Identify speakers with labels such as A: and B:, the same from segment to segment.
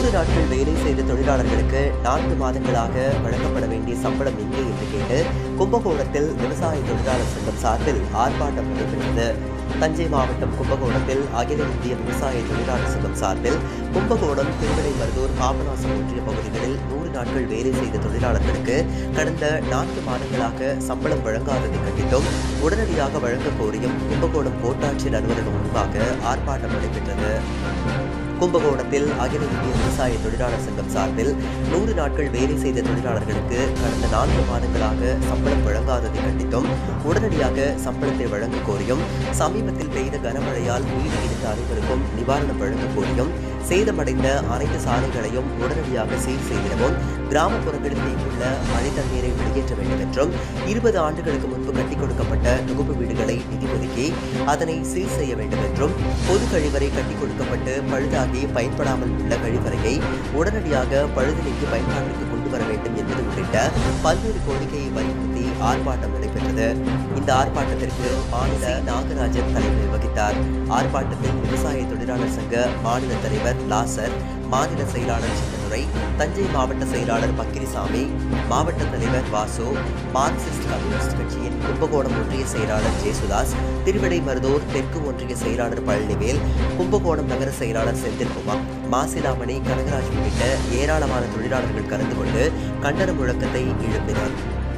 A: நூறு நாட்கள் வேலை செய்த தொழிலாளர்களுக்கு நான்கு மாதங்களாக வழங்கப்பட வேண்டிய சம்பளம் எங்கே என்று கேட்டு கும்பகோணத்தில் விவசாய தொழிலாளர் சங்கம் சார்பில் ஆர்ப்பாட்டம் நடைபெற்றது தஞ்சை மாவட்டம் கும்பகோணத்தில் அகில இந்திய விவசாய தொழிலாளர் சங்கம் சார்பில் கும்பகோணம் திருவிடைமருதூர் பாபநாசம் ஒன்றிய பகுதிகளில் நூறு நாட்கள் வேலை செய்த தொழிலாளர்களுக்கு கடந்த நான்கு மாதங்களாக சம்பளம் வழங்காததை கண்டித்தும் உடனடியாக வழங்க கோரியும் கும்பகோணம் கோட்டாட்சியர் அலுவலகம் முன்பாக ஆர்ப்பாட்டம் நடைபெற்றது கும்பகோணத்தில் அகில இந்திய விவசாய தொழிலாளர் சங்கம் சார்பில் நூறு நாட்கள் வேலை செய்த தொழிலாளர்களுக்கு கடந்த நான்கு மாதங்களாக சம்பளம் வழங்காததை கண்டித்தும் உடனடியாக சம்பளத்தை வழங்க கோரியும் சமீபத்தில் பெய்த கனமழையால் வீடு இடிந்த அனைவருக்கும் நிவாரணம் வழங்க கோரியும் சேதமடைந்த அனைத்து சாலைகளையும் உடனடியாக சீர் செய்திடவும் கிராமப்புறங்களில் தேங்கியுள்ள மழை தண்ணீரை வெளியேற்ற வேண்டும் என்றும் இருபது ஆண்டுகளுக்கு முன்பு கட்டிக் கொடுக்கப்பட்ட தொகுப்பு வீடுகளை நிதி ஒதுக்கி அதனை சீர் செய்ய வேண்டும் என்றும் பொது கழிவறை கட்டிக் கொடுக்கப்பட்டு பழுதாகி பயன்படாமல் உள்ள கழிவறையை உடனடியாக பழுது நீக்கி பயன்பாட்டிற்கு கொண்டு வர வேண்டும் என்பது உள்ளிட்ட பல்வேறு கோரிக்கையை வலியுறுத்தி ஆர்ப்பாட்டம் நடைபெற்றது இந்த ஆர்ப்பாட்டத்திற்கு மாநில நாகராஜன் தலைமை வகித்தார் ஆர்ப்பாட்டத்தில் விவசாய தொழிலாளர் சங்க மாநில தலைவர் லாசர் மாநில செயலாளர் சின்னதுரை தஞ்சை மாவட்ட செயலாளர் பக்கிரிசாமி மாவட்ட தலைவர் வாசு மார்க்சிஸ்ட் கம்யூனிஸ்ட் கட்சியின் கும்பகோணம் ஒன்றிய செயலாளர் ஜேசுதாஸ் திருவிடைமருதூர் தெற்கு ஒன்றிய செயலாளர் பழனிவேல் கும்பகோணம் நகர செயலாளர் செந்தில்குமார் மாசிலாமணி கனகராஜ் உள்ளிட்ட ஏராளமான தொழிலாளர்கள் கலந்து கொண்டு கண்டன முழக்கத்தை எழுப்பினர்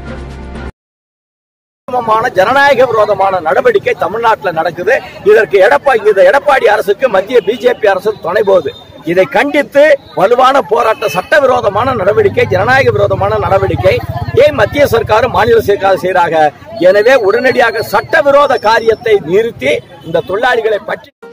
B: விரோதமான ஜனநாயக விரோதமான நடவடிக்கை தமிழ்நாட்டில் நடக்குது இதற்கு எடப்பாடி இந்த எடப்பாடி அரசுக்கு மத்திய பிஜேபி அரசு துணை போகுது இதை கண்டித்து வலுவான போராட்ட சட்டவிரோதமான நடவடிக்கை ஜனநாயக விரோதமான நடவடிக்கை ஏன் மத்திய சர்க்காரும் மாநில சர்க்காரும் செய்கிறாங்க எனவே உடனடியாக சட்டவிரோத காரியத்தை நிறுத்தி இந்த தொழிலாளிகளை பற்றி